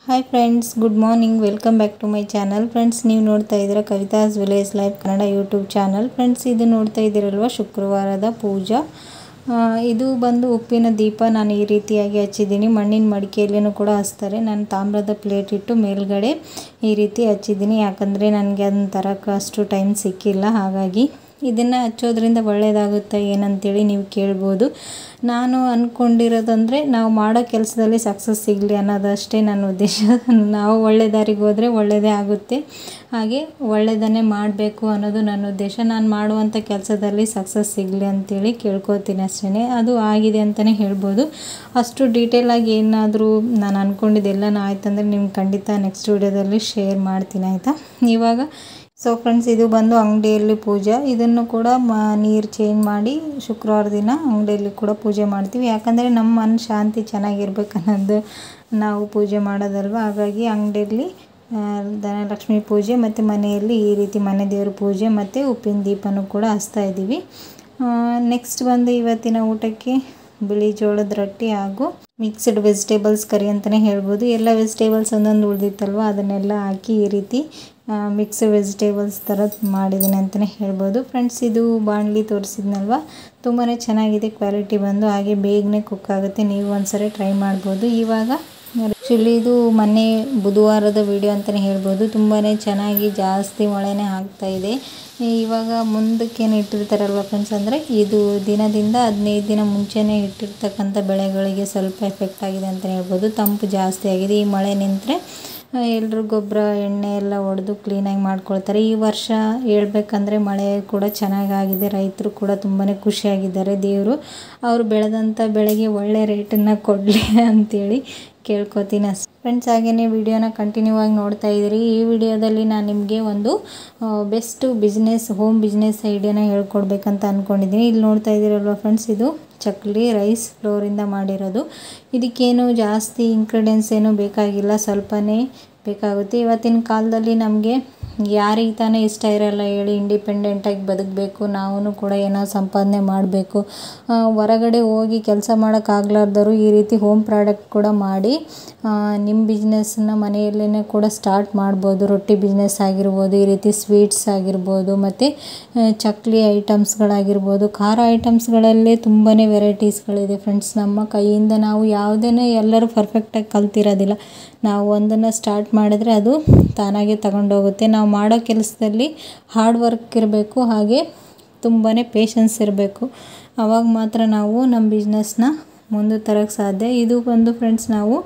hi friends good morning welcome back to my channel friends ನೀವು ನೋಡ್ತಾ ಇದ್ದೀರಾ Kavitha's village life Kannada YouTube channel friends ಇದು ನೋಡ್ತಾ ಇದ್ದೀರಲ್ವ ಶುಕ್ರವಾರದ ಪೂಜಾ ಆ, ಇದು ಬಂದು ಉಪ್ಪಿನ ದೀಪ ನಾನು ಈ ರೀತಿಯಾಗಿ ಹಚ್ಚಿದ್ದೀನಿ ಮಣ್ಣಿನ ಮಡಿಕೆಯಲ್ಲಿನೂ ಕೂಡ ಹಚ್ತಾರೆ ನಾನು ತಾಮ್ರದ ಪ್ಲೇಟ್ ಇಟ್ಟು ಮೇಲ್ಗಡೆ ಈ ರೀತಿ ಹಚ್ಚಿದ್ದೀನಿ ಯಾಕಂದರೆ ನನಗೆ ಅದನ್ನ ತರಕ್ಕೆ ಅಷ್ಟು ಟೈಮ್ ಸಿಕ್ಕಿಲ್ಲ ಹಾಗಾಗಿ ಇದನ್ನು ಹಚ್ಚೋದ್ರಿಂದ ಒಳ್ಳೆಯದಾಗುತ್ತೆ ಏನಂತೇಳಿ ನೀವು ಕೇಳ್ಬೋದು ನಾನು ಅಂದ್ಕೊಂಡಿರೋದಂದರೆ ನಾವು ಮಾಡೋ ಕೆಲಸದಲ್ಲಿ ಸಕ್ಸಸ್ ಸಿಗಲಿ ಅನ್ನೋದಷ್ಟೇ ನನ್ನ ಉದ್ದೇಶ ನಾವು ಒಳ್ಳೆ ದಾರಿಗೆ ಹೋದರೆ ಒಳ್ಳೆಯದೇ ಆಗುತ್ತೆ ಹಾಗೆ ಒಳ್ಳೆಯದನ್ನೇ ಮಾಡಬೇಕು ಅನ್ನೋದು ನನ್ನ ಉದ್ದೇಶ ನಾನು ಮಾಡುವಂಥ ಕೆಲಸದಲ್ಲಿ ಸಕ್ಸಸ್ ಸಿಗಲಿ ಅಂತೇಳಿ ಕೇಳ್ಕೊತೀನಿ ಅಷ್ಟೇ ಅದು ಆಗಿದೆ ಅಂತಲೇ ಹೇಳ್ಬೋದು ಅಷ್ಟು ಡೀಟೇಲಾಗಿ ಏನಾದರೂ ನಾನು ಅಂದ್ಕೊಂಡಿದ್ದೆಲ್ಲ ಆಯ್ತಂದರೆ ನಿಮ್ಗೆ ಖಂಡಿತ ನೆಕ್ಸ್ಟ್ ವಿಡಿಯೋದಲ್ಲಿ ಶೇರ್ ಮಾಡ್ತೀನಿ ಆಯಿತಾ ಇವಾಗ ಸೊ ಫ್ರೆಂಡ್ಸ್ ಇದು ಬಂದು ಅಂಗಡಿಯಲ್ಲಿ ಪೂಜೆ ಇದನ್ನು ಕೂಡ ಮ ನೀರು ಚೇಂಜ್ ಮಾಡಿ ಶುಕ್ರವಾರ ದಿನ ಅಂಗಡಿಯಲ್ಲಿ ಕೂಡ ಪೂಜೆ ಮಾಡ್ತೀವಿ ಯಾಕಂದರೆ ನಮ್ಮ ಮನ ಶಾಂತಿ ಚೆನ್ನಾಗಿರ್ಬೇಕು ಅನ್ನೋದು ನಾವು ಪೂಜೆ ಮಾಡೋದಲ್ವ ಹಾಗಾಗಿ ಅಂಗಡಿಯಲ್ಲಿ ಧನಲಕ್ಷ್ಮಿ ಪೂಜೆ ಮತ್ತು ಮನೆಯಲ್ಲಿ ಈ ರೀತಿ ಮನೆ ದೇವ್ರ ಪೂಜೆ ಮತ್ತು ಉಪ್ಪಿನ ದೀಪನೂ ಕೂಡ ಹಚ್ತಾ ಇದ್ದೀವಿ ನೆಕ್ಸ್ಟ್ ಬಂದು ಇವತ್ತಿನ ಊಟಕ್ಕೆ ಬಿಳಿ ಜೋಳದ ರೊಟ್ಟಿ ಹಾಗೂ ಮಿಕ್ಸ್ಡ್ ವೆಜಿಟೇಬಲ್ಸ್ ಕರಿ ಅಂತಲೇ ಹೇಳ್ಬೋದು ಎಲ್ಲ ವೆಜಿಟೇಬಲ್ಸ್ ಒಂದೊಂದು ಉಳಿದಿತ್ತಲ್ವ ಅದನ್ನೆಲ್ಲ ಹಾಕಿ ಈ ರೀತಿ ಮಿಕ್ಸ್ ವೆಜಿಟೇಬಲ್ಸ್ ಥರ ಮಾಡಿದ್ದೀನಿ ಅಂತಲೇ ಹೇಳ್ಬೋದು ಫ್ರೆಂಡ್ಸ್ ಇದು ಬಾಣಲಿ ತೋರಿಸಿದ್ನಲ್ವ ತುಂಬಾ ಚೆನ್ನಾಗಿದೆ ಕ್ವಾಲಿಟಿ ಬಂದು ಹಾಗೆ ಬೇಗನೆ ಕುಕ್ ಆಗುತ್ತೆ ನೀವು ಒಂದ್ಸರಿ ಟ್ರೈ ಮಾಡ್ಬೋದು ಇವಾಗ ಆ್ಯಕ್ಚುಲಿ ಇದು ಮೊನ್ನೆ ಬುಧವಾರದ ವಿಡಿಯೋ ಅಂತಲೇ ಹೇಳ್ಬೋದು ತುಂಬಾ ಚೆನ್ನಾಗಿ ಜಾಸ್ತಿ ಮಳೆನೇ ಆಗ್ತಾ ಇದೆ ಇವಾಗ ಮುಂದಕ್ಕೇನು ಇಟ್ಟಿರ್ತಾರಲ್ವ ಫ್ರೆಂಡ್ಸ್ ಅಂದರೆ ಇದು ದಿನದಿಂದ ಹದಿನೈದು ದಿನ ಮುಂಚೆನೇ ಇಟ್ಟಿರ್ತಕ್ಕಂಥ ಬೆಳೆಗಳಿಗೆ ಸ್ವಲ್ಪ ಎಫೆಕ್ಟ್ ಆಗಿದೆ ಅಂತಲೇ ಹೇಳ್ಬೋದು ತಂಪು ಜಾಸ್ತಿ ಆಗಿದೆ ಈ ಮಳೆ ನಿಂತರೆ ಎಲ್ಲರೂ ಗೊಬ್ಬರ ಎಣ್ಣೆ ಎಲ್ಲ ಹೊಡೆದು ಕ್ಲೀನಾಗಿ ಮಾಡ್ಕೊಳ್ತಾರೆ ಈ ವರ್ಷ ಹೇಳ್ಬೇಕಂದ್ರೆ ಮಳೆ ಕೂಡ ಚೆನ್ನಾಗಾಗಿದೆ ರೈತರು ಕೂಡ ತುಂಬಾ ಖುಷಿಯಾಗಿದ್ದಾರೆ ದೇವರು ಅವರು ಬೆಳೆದಂಥ ಬೆಳೆಗೆ ಒಳ್ಳೆ ರೇಟನ್ನು ಕೊಡಲಿ ಅಂತೇಳಿ ಕೇಳ್ಕೊತೀನಿ ಅಷ್ಟೇ ಫ್ರೆಂಡ್ಸ್ ಹಾಗೆಯೇ ವಿಡಿಯೋನ ಕಂಟಿನ್ಯೂ ಆಗಿ ನೋಡ್ತಾ ಇದ್ದೀರಿ ಈ ವಿಡಿಯೋದಲ್ಲಿ ನಾನು ನಿಮಗೆ ಒಂದು ಬೆಸ್ಟ್ ಬಿಸ್ನೆಸ್ ಹೋಮ್ ಬಿಸ್ನೆಸ್ ಐಡಿಯಾನ ಹೇಳ್ಕೊಡ್ಬೇಕಂತ ಅಂದ್ಕೊಂಡಿದ್ದೀನಿ ಇಲ್ಲಿ ನೋಡ್ತಾ ಇದ್ದೀರಲ್ವ ಫ್ರೆಂಡ್ಸ್ ಇದು ಚಕ್ಲಿ ರೈಸ್ ಫ್ಲೋರಿಂದ ಮಾಡಿರೋದು ಇದಕ್ಕೇನು ಜಾಸ್ತಿ ಇಂಗ್ರೀಡಿಯೆಂಟ್ಸ್ ಏನು ಬೇಕಾಗಿಲ್ಲ ಸ್ವಲ್ಪನೇ ಬೇಕಾಗುತ್ತೆ ಇವತ್ತಿನ ಕಾಲದಲ್ಲಿ ನಮಗೆ ಯಾರಿಗೆ ತಾನೇ ಇಷ್ಟ ಇರಲ್ಲ ಹೇಳಿ ಇಂಡಿಪೆಂಡೆಂಟಾಗಿ ಬದುಕಬೇಕು ನಾವು ಕೂಡ ಏನೋ ಸಂಪಾದನೆ ಮಾಡಬೇಕು ಹೊರಗಡೆ ಹೋಗಿ ಕೆಲಸ ಮಾಡೋಕ್ಕಾಗ್ಲಾರ್ದವರು ಈ ರೀತಿ ಹೋಮ್ ಪ್ರಾಡಕ್ಟ್ ಕೂಡ ಮಾಡಿ ನಿಮ್ಮ ಬಿಸ್ನೆಸ್ನ ಮನೆಯಲ್ಲೇ ಕೂಡ ಸ್ಟಾರ್ಟ್ ಮಾಡ್ಬೋದು ರೊಟ್ಟಿ ಬಿಸ್ನೆಸ್ ಆಗಿರ್ಬೋದು ಈ ರೀತಿ ಸ್ವೀಟ್ಸ್ ಆಗಿರ್ಬೋದು ಮತ್ತು ಚಕ್ಲಿ ಐಟಮ್ಸ್ಗಳಾಗಿರ್ಬೋದು ಖಾರ ಐಟಮ್ಸ್ಗಳಲ್ಲೇ ತುಂಬಾ ವೆರೈಟೀಸ್ಗಳಿದೆ ಫ್ರೆಂಡ್ಸ್ ನಮ್ಮ ಕೈಯಿಂದ ನಾವು ಯಾವುದೇ ಎಲ್ಲರೂ ಪರ್ಫೆಕ್ಟಾಗಿ ಕಲ್ತಿರೋದಿಲ್ಲ ನಾವು ಒಂದನ್ನು ಸ್ಟಾರ್ಟ್ ಮಾಡಿದ್ರೆ ಅದು ತಾನಾಗೆ ತಗೊಂಡೋಗುತ್ತೆ ನಾವು ಮಾಡೋ ಕೆಲಸದಲ್ಲಿ ಹಾರ್ಡ್ ವರ್ಕ್ ಇರಬೇಕು ಹಾಗೆ ತುಂಬಾ ಪೇಷನ್ಸ್ ಇರಬೇಕು ಆವಾಗ ಮಾತ್ರ ನಾವು ನಮ್ಮ ಬಿಸ್ನೆಸ್ನ ಮುಂದೆ ತರೋಕ್ಕೆ ಸಾಧ್ಯ ಇದು ಬಂದು ಫ್ರೆಂಡ್ಸ್ ನಾವು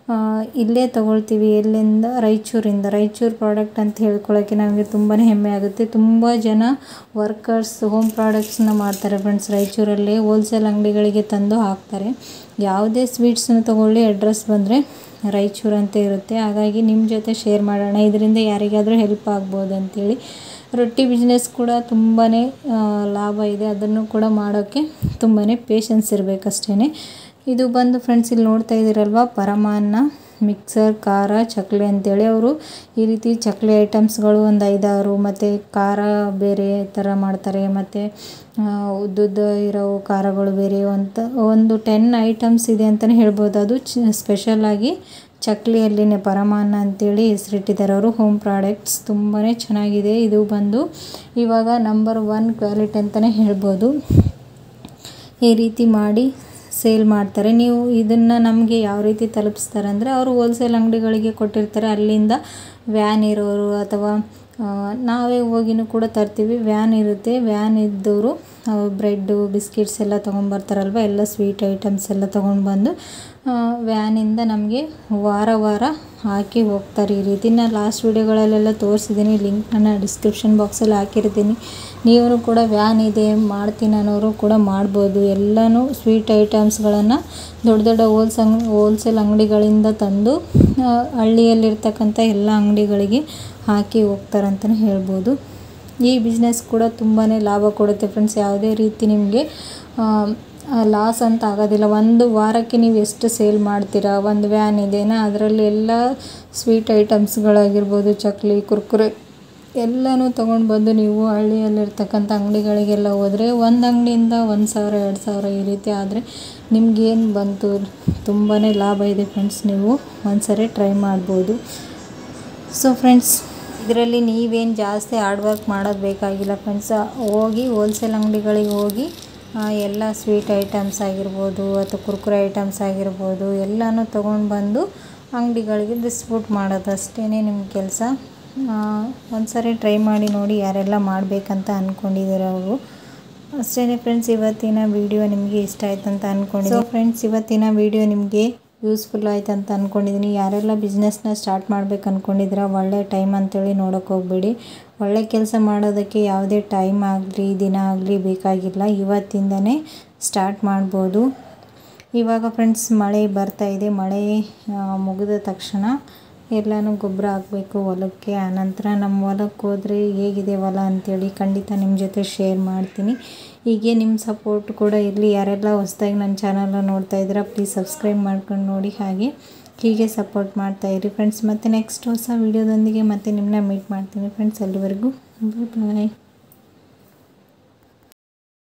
ಇಲ್ಲೇ ತೊಗೊಳ್ತೀವಿ ಎಲ್ಲಿಂದ ರಾಯಚೂರಿಂದ ರಾಯಚೂರು ಪ್ರಾಡಕ್ಟ್ ಅಂತ ಹೇಳ್ಕೊಳ್ಳೋಕ್ಕೆ ನಮಗೆ ತುಂಬಾ ಹೆಮ್ಮೆ ಆಗುತ್ತೆ ತುಂಬ ಜನ ವರ್ಕರ್ಸ್ ಹೋಮ್ ಪ್ರಾಡಕ್ಟ್ಸ್ನ ಮಾಡ್ತಾರೆ ಫ್ರೆಂಡ್ಸ್ ರಾಯಚೂರಲ್ಲಿ ಹೋಲ್ಸೇಲ್ ಅಂಗಡಿಗಳಿಗೆ ತಂದು ಹಾಕ್ತಾರೆ ಯಾವುದೇ ಸ್ವೀಟ್ಸ್ನ ತೊಗೊಳ್ಳಿ ಅಡ್ರೆಸ್ ಬಂದರೆ ರಾಯಚೂರು ಅಂತ ಇರುತ್ತೆ ಹಾಗಾಗಿ ನಿಮ್ಮ ಜೊತೆ ಶೇರ್ ಮಾಡೋಣ ಇದರಿಂದ ಯಾರಿಗಾದರೂ ಹೆಲ್ಪ್ ಆಗ್ಬೋದು ಅಂತೇಳಿ ರೊಟ್ಟಿ ಬಿಸ್ನೆಸ್ ಕೂಡ ತುಂಬಾ ಲಾಭ ಇದೆ ಅದನ್ನು ಕೂಡ ಮಾಡೋಕ್ಕೆ ತುಂಬಾ ಪೇಷನ್ಸ್ ಇರಬೇಕಷ್ಟೇ ಇದು ಬಂದು ಫ್ರೆಂಡ್ಸ್ ಇಲ್ಲಿ ನೋಡ್ತಾ ಇದ್ದೀರಲ್ವ ಪರಮಾನ್ನ ಮಿಕ್ಸರ್ ಖಾರ ಚಕ್ಲಿ ಅಂತೇಳಿ ಅವರು ಈ ರೀತಿ ಚಕ್ಲಿ ಐಟಮ್ಸ್ಗಳು ಒಂದು ಐದಾರು ಮತ್ತು ಖಾರ ಬೇರೆ ಥರ ಮಾಡ್ತಾರೆ ಮತ್ತು ಉದ್ದುದ್ದ ಇರೋ ಖಾರಗಳು ಬೇರೆ ಅಂತ ಒಂದು ಟೆನ್ ಐಟಮ್ಸ್ ಇದೆ ಅಂತಲೇ ಹೇಳ್ಬೋದು ಅದು ಚ ಸ್ಪೆಷಲಾಗಿ ಚಕ್ಲಿಯಲ್ಲಿನೇ ಪರಮಾನ್ನ ಅಂತೇಳಿ ಹೆಸರಿಟ್ಟಿದ್ದಾರೆ ಅವರು ಹೋಮ್ ಪ್ರಾಡಕ್ಟ್ಸ್ ತುಂಬಾ ಚೆನ್ನಾಗಿದೆ ಇದು ಬಂದು ಇವಾಗ ನಂಬರ್ ಒನ್ ಕ್ವಾಲಿಟಿ ಅಂತಲೇ ಹೇಳ್ಬೋದು ಈ ರೀತಿ ಮಾಡಿ ಸೇಲ್ ಮಾಡ್ತಾರೆ ನೀವು ಇದನ್ನು ನಮಗೆ ಯಾವ ರೀತಿ ತಲುಪಿಸ್ತಾರೆ ಅಂದರೆ ಅವರು ಹೋಲ್ಸೇಲ್ ಅಂಗಡಿಗಳಿಗೆ ಕೊಟ್ಟಿರ್ತಾರೆ ಅಲ್ಲಿಂದ ವ್ಯಾನ್ ಇರೋರು ಅಥವಾ ನಾವೇ ಹೋಗಿನೂ ಕೂಡ ತರ್ತೀವಿ ವ್ಯಾನ್ ಇರುತ್ತೆ ವ್ಯಾನ್ ಇದ್ದವರು ಬ್ರೆಡ್ಡು ಬಿಸ್ಕಿಟ್ಸ್ ಎಲ್ಲ ತೊಗೊಂಬರ್ತಾರಲ್ವ ಎಲ್ಲ ಸ್ವೀಟ್ ಐಟಮ್ಸ್ ಎಲ್ಲ ತೊಗೊಂಡು ಬಂದು ವ್ಯಾನಿಂದ ನಮಗೆ ವಾರ ವಾರ ಹಾಕಿ ಹೋಗ್ತಾರೆ ಈ ರೀತಿ ನಾನು ಲಾಸ್ಟ್ ವೀಡಿಯೋಗಳಲ್ಲೆಲ್ಲ ತೋರಿಸಿದ್ದೀನಿ ಲಿಂಕ್ ನಾನು ಡಿಸ್ಕ್ರಿಪ್ಷನ್ ಬಾಕ್ಸಲ್ಲಿ ಹಾಕಿರ್ತೀನಿ ನೀವು ಕೂಡ ವ್ಯಾನ್ ಇದೆ ಮಾಡ್ತೀನಿ ಅನ್ನೋರು ಕೂಡ ಮಾಡ್ಬೋದು ಎಲ್ಲನೂ ಸ್ವೀಟ್ ಐಟಮ್ಸ್ಗಳನ್ನು ದೊಡ್ಡ ದೊಡ್ಡ ಹೋಲ್ಸ್ ಅಂಗ್ ಹೋಲ್ಸೇಲ್ ಅಂಗಡಿಗಳಿಂದ ತಂದು ಹಳ್ಳಿಯಲ್ಲಿರ್ತಕ್ಕಂಥ ಎಲ್ಲ ಅಂಗಡಿಗಳಿಗೆ ಹಾಕಿ ಹೋಗ್ತಾರಂತಲೇ ಹೇಳ್ಬೋದು ಈ ಬಿಸ್ನೆಸ್ ಕೂಡ ತುಂಬಾ ಲಾಭ ಕೊಡುತ್ತೆ ಫ್ರೆಂಡ್ಸ್ ಯಾವುದೇ ರೀತಿ ನಿಮಗೆ ಲಾಸ್ ಅಂತ ಆಗೋದಿಲ್ಲ ಒಂದು ವಾರಕ್ಕೆ ನೀವು ಎಷ್ಟು ಸೇಲ್ ಮಾಡ್ತೀರಾ ಒಂದು ವ್ಯಾನ್ ಇದೆನಾ ಅದರಲ್ಲಿ ಎಲ್ಲ ಸ್ವೀಟ್ ಐಟಮ್ಸ್ಗಳಾಗಿರ್ಬೋದು ಚಕ್ಲಿ ಕುರ್ಕುರೆ ಎಲ್ಲನೂ ತೊಗೊಂಡು ಬಂದು ನೀವು ಹಳ್ಳಿಯಲ್ಲಿರ್ತಕ್ಕಂಥ ಅಂಗಡಿಗಳಿಗೆಲ್ಲ ಹೋದರೆ ಒಂದು ಅಂಗಡಿಯಿಂದ ಒಂದು ಸಾವಿರ ಎರಡು ಸಾವಿರ ಈ ರೀತಿ ಆದರೆ ನಿಮ್ಗೇನು ಬಂತು ತುಂಬಾ ಲಾಭ ಇದೆ ಫ್ರೆಂಡ್ಸ್ ನೀವು ಒಂದ್ಸರಿ ಟ್ರೈ ಮಾಡ್ಬೋದು ಸೊ ಫ್ರೆಂಡ್ಸ್ ಇದರಲ್ಲಿ ನೀವೇನು ಜಾಸ್ತಿ ಹಾರ್ಡ್ ವರ್ಕ್ ಮಾಡೋದು ಬೇಕಾಗಿಲ್ಲ ಫ್ರೆಂಡ್ಸ್ ಹೋಗಿ ಹೋಲ್ಸೇಲ್ ಅಂಗಡಿಗಳಿಗೆ ಹೋಗಿ ಆ, ಎಲ್ಲ ಸ್ವೀಟ್ ಐಟಮ್ಸ್ ಆಗಿರ್ಬೋದು ಅಥವಾ ಕುರ್ಕುರೆ ಐಟಮ್ಸ್ ಆಗಿರ್ಬೋದು ಎಲ್ಲನೂ ತೊಗೊಂಡು ಬಂದು ಅಂಗಡಿಗಳಿಗೆ ಡಿಸ್ಟ್ರಿಬ್ಯೂಟ್ ಮಾಡೋದು ಅಷ್ಟೇ ನಿಮ್ಮ ಕೆಲಸ ಒಂದ್ಸರಿ ಟ್ರೈ ಮಾಡಿ ನೋಡಿ ಯಾರೆಲ್ಲ ಮಾಡಬೇಕಂತ ಅಂದ್ಕೊಂಡಿದ್ದೀರ ಅವರು ಅಷ್ಟೇ ಫ್ರೆಂಡ್ಸ್ ಇವತ್ತಿನ ವಿಡಿಯೋ ನಿಮಗೆ ಇಷ್ಟ ಆಯ್ತು ಅಂತ ಅಂದ್ಕೊಂಡಿದ್ದೀನಿ ಫ್ರೆಂಡ್ಸ್ ಇವತ್ತಿನ ವಿಡಿಯೋ ನಿಮಗೆ ಯೂಸ್ಫುಲ್ ಆಯ್ತು ಅಂತ ಅಂದ್ಕೊಂಡಿದ್ದೀನಿ ಯಾರೆಲ್ಲ ಬಿಸ್ನೆಸ್ನ ಸ್ಟಾರ್ಟ್ ಮಾಡ್ಬೇಕು ಅಂದ್ಕೊಂಡಿದ್ದೀರ ಒಳ್ಳೆ ಟೈಮ್ ಅಂತೇಳಿ ನೋಡೋಕೆ ಹೋಗ್ಬೇಡಿ ಒಳ್ಳೆ ಕೆಲಸ ಮಾಡೋದಕ್ಕೆ ಯಾವುದೇ ಟೈಮ್ ಆಗಲಿ ದಿನ ಆಗಲಿ ಬೇಕಾಗಿಲ್ಲ ಇವತ್ತಿಂದನೇ ಸ್ಟಾರ್ಟ್ ಮಾಡ್ಬೋದು ಇವಾಗ ಫ್ರೆಂಡ್ಸ್ ಮಳೆ ಬರ್ತಾ ಇದೆ ಮಳೆ ಆ, ಮುಗಿದ ತಕ್ಷಣ ಎಲ್ಲನೂ ಗೊಬ್ಬರ ಹಾಕಬೇಕು ಹೊಲಕ್ಕೆ ಆನಂತರ ನಮ್ಮ ಹೊಲಕ್ಕೆ ಹೋದರೆ ಹೇಗಿದೆ ಹೊಲ ಅಂತೇಳಿ ಖಂಡಿತ ನಿಮ್ಮ ಜೊತೆ ಶೇರ್ ಮಾಡ್ತೀನಿ ಹೀಗೆ ನಿಮ್ಮ ಸಪೋರ್ಟ್ ಕೂಡ ಇರಲಿ ಯಾರೆಲ್ಲ ಹೊಸ್ದಾಗಿ ನನ್ನ ಚಾನಲ್ನ ನೋಡ್ತಾ ಇದ್ದೀರಾ ಪ್ಲೀಸ್ ಸಬ್ಸ್ಕ್ರೈಬ್ ಮಾಡ್ಕೊಂಡು ನೋಡಿ ಹಾಗೆ ಹೀಗೆ ಸಪೋರ್ಟ್ ಮಾಡ್ತಾ ಇರಿ ಫ್ರೆಂಡ್ಸ್ ಮತ್ತು ನೆಕ್ಸ್ಟ್ ಹೊಸ ವೀಡಿಯೋದೊಂದಿಗೆ ಮತ್ತೆ ನಿಮ್ಮನ್ನ ಮೀಟ್ ಮಾಡ್ತೀನಿ ಫ್ರೆಂಡ್ಸ್ ಅಲ್ಲಿವರೆಗೂ ಬಾಯ್